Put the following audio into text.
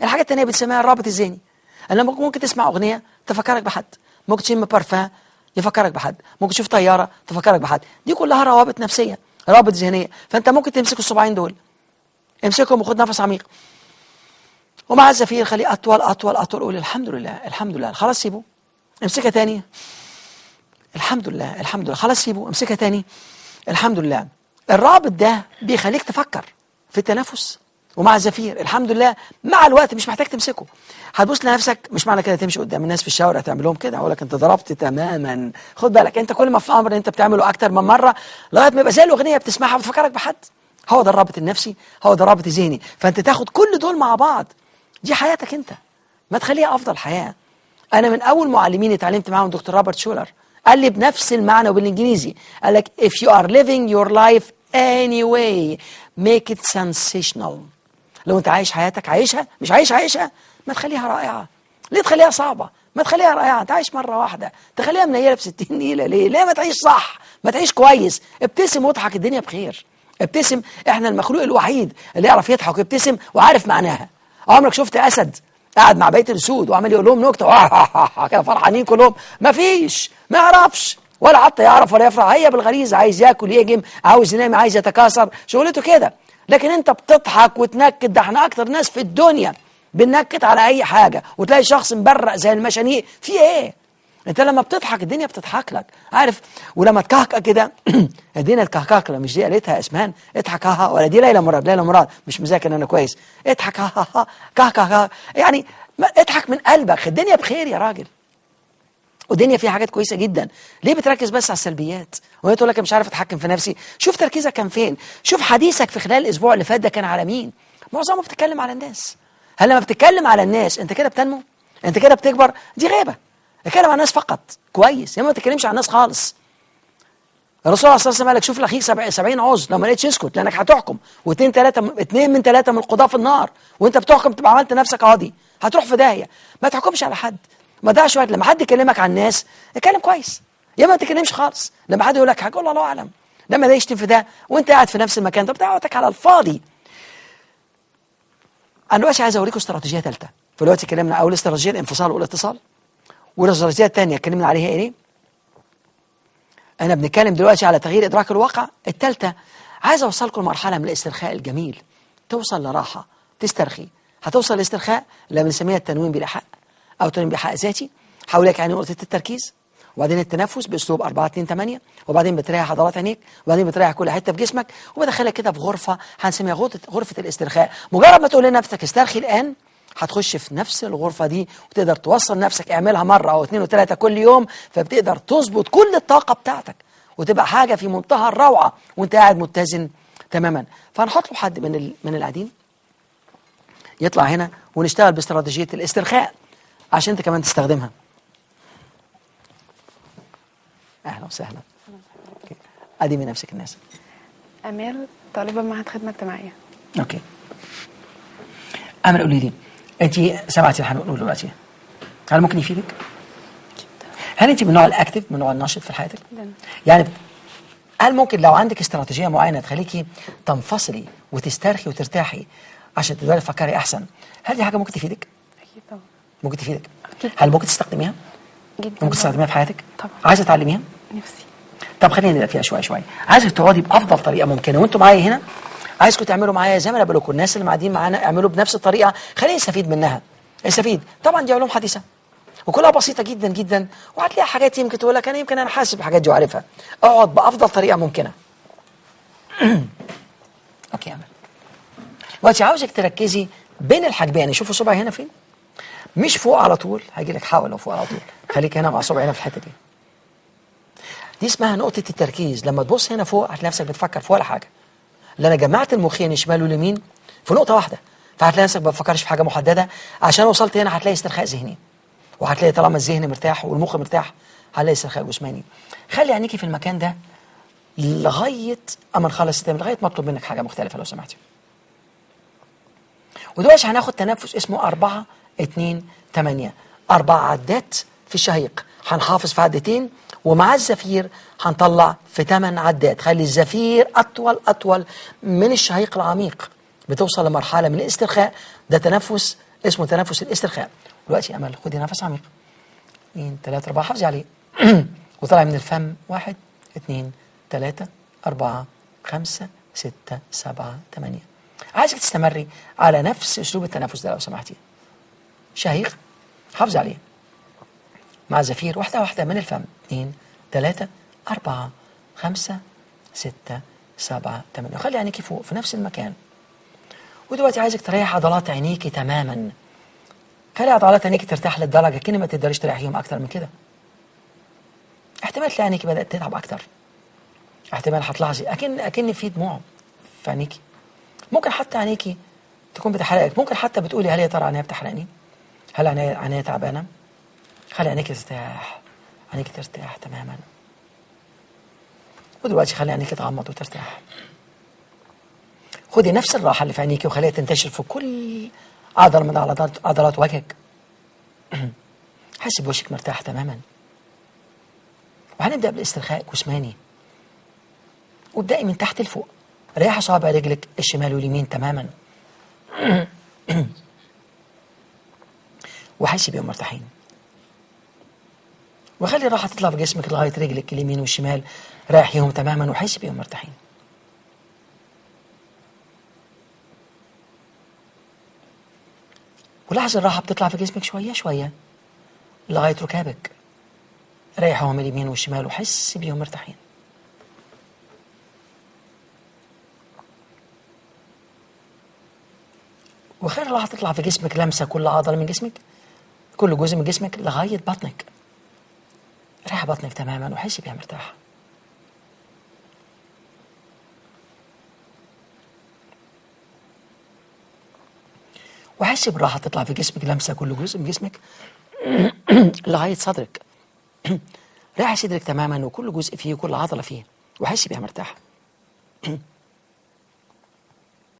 الحاجه الثانيه بنسميها الرابط الذهني انا ممكن ممكن تسمع اغنيه تفكرك بحد ممكن تشم بارفان يفكرك بحد ممكن تشوف طياره تفكرك بحد دي كلها روابط نفسيه روابط ذهنيه فانت ممكن تمسك الصباعين دول امسكهم وخد نفس عميق ومع الزفير خليه اطول اطول اطول قول الحمد لله الحمد لله خلاص سيبه امسكها تاني الحمد لله الحمد لله خلاص سيبه امسكها تاني الحمد لله الرابط ده بيخليك تفكر في التنفس ومع الزفير الحمد لله مع الوقت مش محتاج تمسكه هتبص لنفسك مش معنى كده تمشي قدام الناس في الشارع تعمل لهم كده اقول لك انت ضربت تماما خد بالك انت كل ما في امر انت بتعمله اكتر من مره لغايه ما يبقى زي الاغنيه بتسمعها بتفكرك بحد هو ده الرابط النفسي هو ده الرابط الذهني فانت تاخد كل دول مع بعض دي حياتك انت ما تخليها افضل حياه انا من اول معلمين اتعلمت معاهم دكتور روبرت شولر قال لي بنفس المعنى وبالانجليزي قال لك if you are living your life anyway make it sensational لو انت عايش حياتك عايشها مش عايش عايشها ما تخليها رائعه ليه تخليها صعبه ما تخليها رائعه انت عايش مره واحده تخليها منيله ب 60 نيله ليه ليه ما تعيش صح ما تعيش كويس ابتسم واضحك الدنيا بخير ابتسم احنا المخلوق الوحيد اللي يعرف يضحك ويبتسم وعارف معناها عمرك شفت اسد قاعد مع بيت الاسود وعمال يقول لهم نكته كده فرحانين كلهم ما فيش ما يعرفش ولا حتى يعرف ولا يفرح هي بالغريزه عايز ياكل يهجم عاوز ينام عايز يتكاثر شغلته كده لكن انت بتضحك وتنكد ده احنا اكتر ناس في الدنيا بننكد على اي حاجه وتلاقي شخص مبرق زي المشانيق في ايه انت لما بتضحك الدنيا بتضحك لك عارف ولما تكهكه كده ادينا الكهكهه مش دي قالتها اسمان اضحك ها ها ولا دي ليلى مراد ليلى مراد مش مذاكر انا كويس اضحك ها ها ها كهكه يعني ما اضحك من قلبك الدنيا بخير يا راجل والدنيا فيها حاجات كويسه جدا ليه بتركز بس على السلبيات وهي تقول لك مش عارف اتحكم في نفسي شوف تركيزك كان فين شوف حديثك في خلال الاسبوع اللي فات ده كان على مين معظمه بتتكلم على الناس هل لما بتتكلم على الناس انت كده بتنمو انت كده بتكبر دي غيبه اتكلم على الناس فقط كويس يا ما تتكلمش على الناس خالص الرسول عليه الصلاه والسلام قال لك شوف لاخيك 70 عذر لو ما لقيتش اسكت لانك هتحكم واثنين ثلاثه اثنين من ثلاثه من القضاه في النار وانت بتحكم تبقى عملت نفسك قاضي هتروح في داهيه ما تحكمش على حد ما تضيعش وقت لما حد يكلمك عن الناس اتكلم كويس يا ما تتكلمش خالص لما حد يقول لك حاجه قول الله اعلم لما ده يشتم في ده وانت قاعد في نفس المكان طب بتاع وقتك على الفاضي انا دلوقتي عايز اوريكم استراتيجيه ثالثه فدلوقتي اتكلمنا اول استراتيجيه الانفصال والاتصال والاستراتيجيه الثانيه اتكلمنا عليها ايه انا بنتكلم دلوقتي على تغيير ادراك الواقع الثالثه عايز اوصلكم لمرحله من الاسترخاء الجميل توصل لراحه تسترخي هتوصل لاسترخاء اللي بنسميها التنويم بلا حق او تنويم بحق ذاتي حولك يعني نقطه التركيز وبعدين التنفس باسلوب 4 2 8 وبعدين بتريح عضلات عينيك وبعدين بتريح كل حته في جسمك وبدخلك كده في غرفه هنسميها غرفه غرفه الاسترخاء مجرد ما تقول لنفسك استرخي الان هتخش في نفس الغرفة دي وتقدر توصل نفسك اعملها مرة أو اثنين وثلاثة كل يوم فبتقدر تظبط كل الطاقة بتاعتك وتبقى حاجة في منتهى الروعة وانت قاعد متزن تماما فهنحط له حد من ال... من القاعدين يطلع هنا ونشتغل باستراتيجية الاسترخاء عشان انت كمان تستخدمها اهلا وسهلا أوكي. قدمي نفسك الناس امال طالبه معهد خدمه اجتماعيه اوكي امل قولي لي انت سمعتي اللي هنقوله دلوقتي هل ممكن يفيدك؟ هل انت من النوع الاكتف من النوع النشط في حياتك؟ جدا. يعني هل ممكن لو عندك استراتيجيه معينه تخليكي تنفصلي وتسترخي وترتاحي عشان تقدري تفكري احسن هل دي حاجه ممكن تفيدك؟ اكيد طبعا ممكن تفيدك؟ أكيد. هل ممكن تستخدميها؟ جدا ممكن تستخدميها في حياتك؟ طبعا. عايزه تعلميها؟ نفسي طب خلينا نبدا فيها شويه شويه عايزك تقعدي بافضل طريقه ممكنه وانتوا معايا هنا عايزكم تعملوا معايا زي ما انا بقول لكم الناس اللي قاعدين معانا اعملوا بنفس الطريقه خلينا نستفيد منها نستفيد طبعا دي علوم حديثه وكلها بسيطه جدا جدا وهتلاقي حاجات يمكن تقول لك انا يمكن انا حاسس بالحاجات دي وعارفها اقعد بافضل طريقه ممكنه اوكي يا امل دلوقتي عاوزك تركزي بين الحاجبين يعني شوفوا صبعي هنا فين مش فوق على طول هيجي لك حاول لو فوق على طول خليك هنا مع صبعي هنا في الحته دي دي اسمها نقطة التركيز لما تبص هنا فوق هتلاقي نفسك بتفكر في ولا حاجة اللي أنا جمعت المخين شمال واليمين في نقطة واحدة فهتلاقي نفسك ما بتفكرش في حاجة محددة عشان وصلت هنا هتلاقي استرخاء ذهني وهتلاقي طالما الذهن مرتاح والمخ مرتاح هتلاقي استرخاء جسماني خلي عينيكي في المكان ده لغاية أما نخلص التمرين لغاية ما أطلب منك حاجة مختلفة لو سمحتي ودلوقتي هناخد تنفس اسمه أربعة اتنين تمانية أربع عدات في الشهيق هنحافظ في عدتين ومع الزفير هنطلع في ثمان عدات خلي الزفير أطول أطول من الشهيق العميق بتوصل لمرحلة من الاسترخاء ده تنفس اسمه تنفس الاسترخاء دلوقتي يا امل خدي نفس عميق اثنين ثلاثة أربعة حافظي عليه وطلع من الفم واحد اثنين ثلاثة أربعة خمسة ستة سبعة ثمانية عايزك تستمري على نفس أسلوب التنفس ده لو سمحتي شهيق حافظي عليه مع زفير واحدة واحدة من الفم اثنين ثلاثة أربعة خمسة ستة سبعة ثمانية خلي عينيكي فوق في نفس المكان ودلوقتي عايزك تريح عضلات عينيكي تماما خلي عضلات عينيكي ترتاح للدرجة كأن ما تقدريش تريحيهم أكتر من كده احتمال تلاقي عينيكي بدأت تتعب أكتر احتمال هتلاحظي أكن أكن في دموع في عينيكي ممكن حتى عينيكي تكون بتحرقك ممكن حتى بتقولي هل يا ترى عينيا بتحرقني؟ هل عينيا عينيا تعبانة؟ خلي عينيك ترتاح عينيك ترتاح تماما ودلوقتي خلي عينيك تغمض وترتاح خدي نفس الراحة اللي في عينيك وخليها تنتشر في كل عضلة من عضلات عضلات وجهك حاسس بوشك مرتاح تماما وهنبدأ بالاسترخاء جسماني وابدأي من تحت لفوق ريح صابع رجلك الشمال واليمين تماما وحسي بيهم مرتاحين وخلي الراحة تطلع في جسمك لغاية رجلك اليمين والشمال رايحيهم تماما وحسي بيهم مرتاحين ولاحظ الراحة بتطلع في جسمك شوية شوية لغاية ركابك ريحهم اليمين والشمال وحس بيهم مرتاحين وخلي الراحة تطلع في جسمك لمسة كل عضلة من جسمك كل جزء من جسمك لغاية بطنك ريح بطنك تماما وحس بيها مرتاحة وحس بالراحة تطلع في جسمك لمسة كل جزء من جسمك لغاية صدرك ريح صدرك تماما وكل جزء فيه وكل عضلة فيه وحس بيها مرتاحة